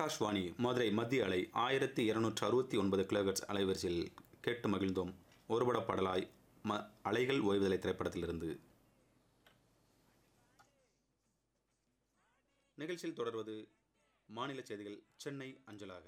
ஆகாஷ்வாணி மதுரை மத்திய அலை ஆயிரத்தி இருநூற்று அறுபத்தி ஒன்பது கிலோகட்ஸ் அலைவரிசையில் கேட்டு மகிழ்ந்தோம் ஒருபட பாடலாய் ம அலைகள் ஓய்வுதலை திரைப்படத்திலிருந்து நிகழ்ச்சியில் தொடர்வது மாநில செய்திகள் சென்னை அஞ்சலாக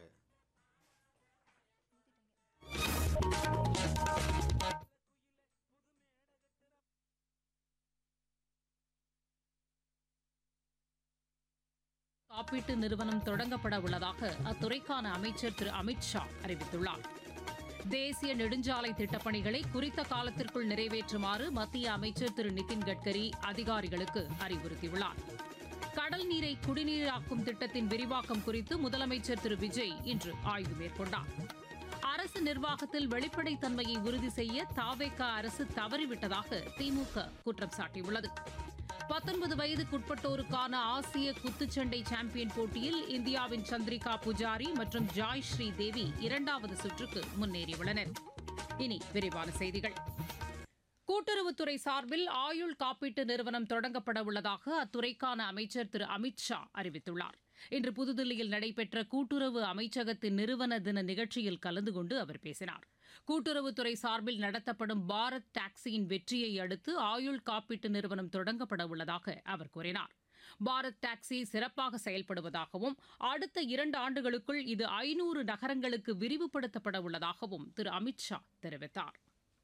காப்பீட்டு நிறுவனம் தொடங்கப்பட உள்ளதாக அத்துறைக்கான அமைச்சர் திரு அமித்ஷா அறிவித்துள்ளார் தேசிய நெடுஞ்சாலை திட்டப்பணிகளை குறித்த காலத்திற்குள் நிறைவேற்றுமாறு மத்திய அமைச்சர் திரு நிதின் கட்கரி அதிகாரிகளுக்கு அறிவுறுத்தியுள்ளார் கடல் நீரை குடிநீராக்கும் திட்டத்தின் விரிவாக்கம் குறித்து முதலமைச்சர் திரு விஜய் இன்று ஆய்வு மேற்கொண்டார் அரசு நிர்வாகத்தில் வெளிப்படைத்தன்மையை உறுதி செய்ய தாவேகா அரசு தவறிவிட்டதாக திமுக குற்றம் சாட்டியுள்ளது பத்தொன்பது வயதுக்குட்பட்டோருக்கான ஆசிய குத்துச்சண்டை சாம்பியன் போட்டியில் இந்தியாவின் சந்திரிகா புஜாரி மற்றும் ஜாய் ஸ்ரீ தேவி இரண்டாவது சுற்றுக்கு முன்னேறியுள்ளனர் இனி விரிவான செய்திகள் கூட்டுறவுத்துறை சார்பில் ஆயுள் காப்பீட்டு நிறுவனம் தொடங்கப்பட உள்ளதாக அத்துறைக்கான அமைச்சர் திரு அமித்ஷா அறிவித்துள்ளார் இன்று புதுதில்லியில் நடைபெற்ற கூட்டுறவு அமைச்சகத்தின் நிறுவன தின நிகழ்ச்சியில் கலந்து கொண்டு அவர் பேசினார் கூட்டுறவுத்துறை சார்பில் நடத்தப்படும் பாரத் டாக்ஸியின் வெற்றியை அடுத்து ஆயுள் காப்பீட்டு நிறுவனம் தொடங்கப்பட உள்ளதாக அவர் கூறினார் பாரத் டாக்ஸி சிறப்பாக செயல்படுவதாகவும் அடுத்த இரண்டு ஆண்டுகளுக்குள் இது ஐநூறு நகரங்களுக்கு விரிவுபடுத்தப்பட உள்ளதாகவும் திரு அமித்ஷா தெரிவித்தார்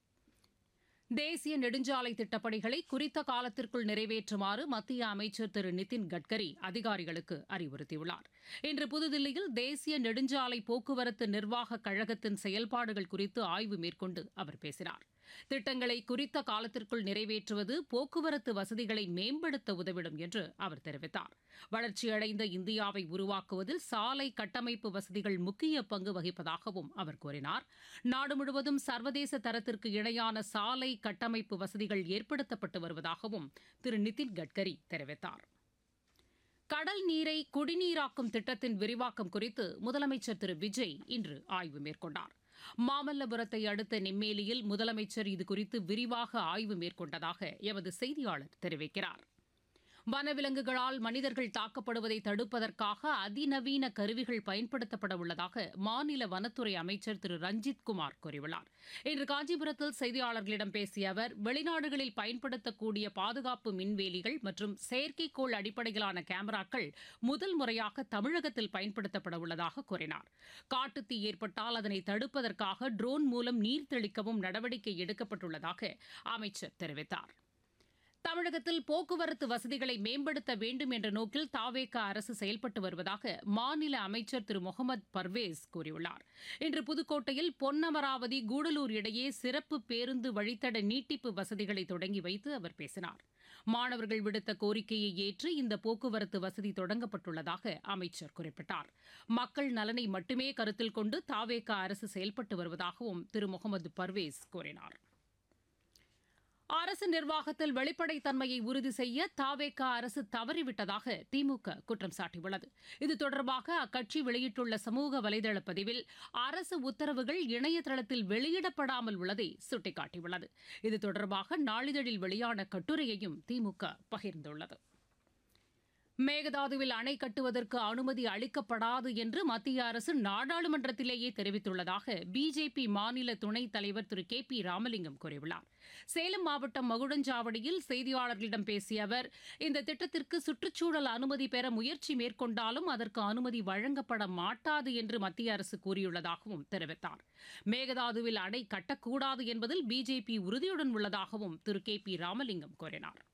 தேசிய நெடுஞ்சாலை திட்டப்பணிகளை குறித்த காலத்திற்குள் நிறைவேற்றுமாறு மத்திய அமைச்சர் திரு நிதின் கட்கரி அதிகாரிகளுக்கு அறிவுறுத்தியுள்ளார் இன்று புதுதில்லியில் தேசிய நெடுஞ்சாலை போக்குவரத்து நிர்வாக கழகத்தின் செயல்பாடுகள் குறித்து ஆய்வு மேற்கொண்டு அவர் பேசினார் திட்டங்களை குறித்த காலத்திற்குள் நிறைவேற்றுவது போக்குவரத்து வசதிகளை மேம்படுத்த உதவிடும் என்று அவர் தெரிவித்தார் வளர்ச்சியடைந்த இந்தியாவை உருவாக்குவதில் சாலை கட்டமைப்பு வசதிகள் முக்கிய பங்கு வகிப்பதாகவும் அவர் கூறினார் நாடு முழுவதும் சர்வதேச தரத்திற்கு இணையான சாலை கட்டமைப்பு வசதிகள் ஏற்படுத்தப்பட்டு வருவதாகவும் திரு நிதின் கட்கரி தெரிவித்தார் கடல் நீரை குடிநீராக்கும் திட்டத்தின் விரிவாக்கம் குறித்து முதலமைச்சர் திரு விஜய் இன்று ஆய்வு மேற்கொண்டார் மாமல்லபுரத்தை அடுத்த நெம்மேலியில் முதலமைச்சர் இதுகுறித்து விரிவாக ஆய்வு மேற்கொண்டதாக எமது செய்தியாளர் தெரிவிக்கிறார் வனவிலங்குகளால் மனிதர்கள் தாக்கப்படுவதை தடுப்பதற்காக அதிநவீன கருவிகள் பயன்படுத்தப்பட உள்ளதாக மாநில வனத்துறை அமைச்சர் திரு ரஞ்சித் குமார் கூறியுள்ளார் இன்று காஞ்சிபுரத்தில் செய்தியாளர்களிடம் பேசிய அவர் வெளிநாடுகளில் பயன்படுத்தக்கூடிய பாதுகாப்பு மின்வேலிகள் மற்றும் செயற்கைக்கோள் அடிப்படையிலான கேமராக்கள் முதல் முறையாக தமிழகத்தில் பயன்படுத்தப்பட உள்ளதாக கூறினார் காட்டுத்தீ ஏற்பட்டால் அதனை தடுப்பதற்காக ட்ரோன் மூலம் நீர் தெளிக்கவும் நடவடிக்கை எடுக்கப்பட்டுள்ளதாக அமைச்சர் தெரிவித்தார் தமிழகத்தில் போக்குவரத்து வசதிகளை மேம்படுத்த வேண்டும் என்ற நோக்கில் தாவேகா அரசு செயல்பட்டு வருவதாக மாநில அமைச்சர் திரு முகமது பர்வேஸ் கூறியுள்ளார் இன்று புதுக்கோட்டையில் பொன்னமராவதி கூடலூர் இடையே சிறப்பு பேருந்து வழித்தட நீட்டிப்பு வசதிகளை தொடங்கி வைத்து அவர் பேசினார் மாணவர்கள் விடுத்த கோரிக்கையை ஏற்று இந்த போக்குவரத்து வசதி தொடங்கப்பட்டுள்ளதாக அமைச்சர் குறிப்பிட்டார் மக்கள் நலனை மட்டுமே கருத்தில் கொண்டு தாவேகா அரசு செயல்பட்டு வருவதாகவும் திரு முகமது பர்வேஸ் கூறினார் அரசு நிர்வாகத்தில் வெளிப்படைத்தன்மையை உறுதி செய்ய தாவேகா அரசு தவறிவிட்டதாக திமுக குற்றம் சாட்டியுள்ளது இது தொடர்பாக அக்கட்சி வெளியிட்டுள்ள சமூக வலைதள பதிவில் அரசு உத்தரவுகள் இணையதளத்தில் வெளியிடப்படாமல் உள்ளதை சுட்டிக்காட்டியுள்ளது இது தொடர்பாக நாளிதழில் வெளியான கட்டுரையையும் திமுக பகிர்ந்துள்ளது மேகதாதுவில் அணை கட்டுவதற்கு அனுமதி அளிக்கப்படாது என்று மத்திய அரசு நாடாளுமன்றத்திலேயே தெரிவித்துள்ளதாக பிஜேபி மாநில துணைத் தலைவர் திரு கே பி ராமலிங்கம் கூறியுள்ளார் சேலம் மாவட்டம் மகுடஞ்சாவடியில் செய்தியாளர்களிடம் பேசிய அவர் இந்த திட்டத்திற்கு சுற்றுச்சூழல் அனுமதி பெற முயற்சி மேற்கொண்டாலும் அதற்கு அனுமதி வழங்கப்பட மாட்டாது என்று மத்திய அரசு கூறியுள்ளதாகவும் தெரிவித்தார் மேகதாதுவில் அணை கட்டக்கூடாது என்பதில் பிஜேபி உறுதியுடன் உள்ளதாகவும் திரு கே பி ராமலிங்கம் கூறினார்